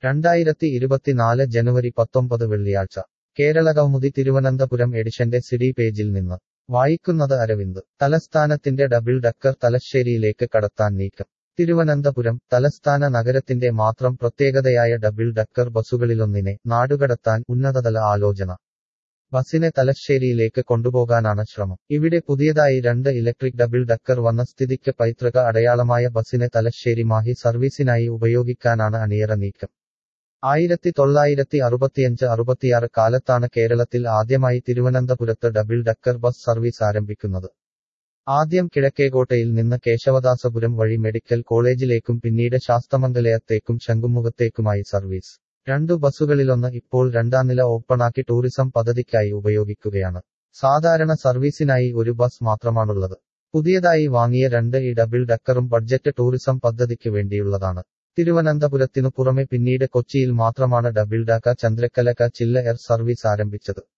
രണ്ടായിരത്തി ഇരുപത്തിനാല് ജനുവരി പത്തൊമ്പത് വെള്ളിയാഴ്ച കേരള കൗമുദി തിരുവനന്തപുരം എഡിഷന്റെ സിഡി പേജിൽ നിന്ന് വായിക്കുന്നത് അരവിന്ദ് തലസ്ഥാനത്തിന്റെ ഡബിൾ ഡക്കർ തലശ്ശേരിയിലേക്ക് കടത്താൻ നീക്കം തിരുവനന്തപുരം തലസ്ഥാന നഗരത്തിന്റെ മാത്രം പ്രത്യേകതയായ ഡബിൾ ഡക്കർ ബസ്സുകളിലൊന്നിനെ നാടുകടത്താൻ ഉന്നതതല ആലോചന ബസിനെ തലശ്ശേരിയിലേക്ക് കൊണ്ടുപോകാനാണ് ശ്രമം ഇവിടെ പുതിയതായി രണ്ട് ഇലക്ട്രിക് ഡബിൾ ഡക്കർ വന്ന സ്ഥിതിക്ക് പൈതൃക അടയാളമായ ബസിനെ തലശ്ശേരി മാഹി സർവീസിനായി ഉപയോഗിക്കാനാണ് അണിയറ നീക്കം ആയിരത്തി തൊള്ളായിരത്തി അറുപത്തിയഞ്ച് അറുപത്തിയാറ് കാലത്താണ് കേരളത്തിൽ ആദ്യമായി തിരുവനന്തപുരത്ത് ഡബിൾ ഡക്കർ ബസ് സർവീസ് ആരംഭിക്കുന്നത് ആദ്യം കിഴക്കേകോട്ടയിൽ നിന്ന് കേശവദാസപുരം വഴി മെഡിക്കൽ കോളേജിലേക്കും പിന്നീട് ശാസ്തമംഗലയത്തേക്കും ശംഖുമുഖത്തേക്കുമായി സർവീസ് രണ്ടു ബസ്സുകളിലൊന്ന് ഇപ്പോൾ രണ്ടാം നില ഓപ്പണാക്കി ടൂറിസം പദ്ധതിക്കായി ഉപയോഗിക്കുകയാണ് സാധാരണ സർവീസിനായി ഒരു ബസ് മാത്രമാണുള്ളത് പുതിയതായി വാങ്ങിയ രണ്ട് ഈ ഡബിൾ ഡക്കറും ബഡ്ജറ്റ് ടൂറിസം പദ്ധതിക്ക് വേണ്ടിയുള്ളതാണ് തിരുവനന്തപുരത്തിനു പുറമെ പിന്നീട് കൊച്ചിയിൽ മാത്രമാണ് ഡബിൾ ഡാക്ക ചന്ദ്രക്കലക്ക ചില്ല എയർ സർവീസ് ആരംഭിച്ചത്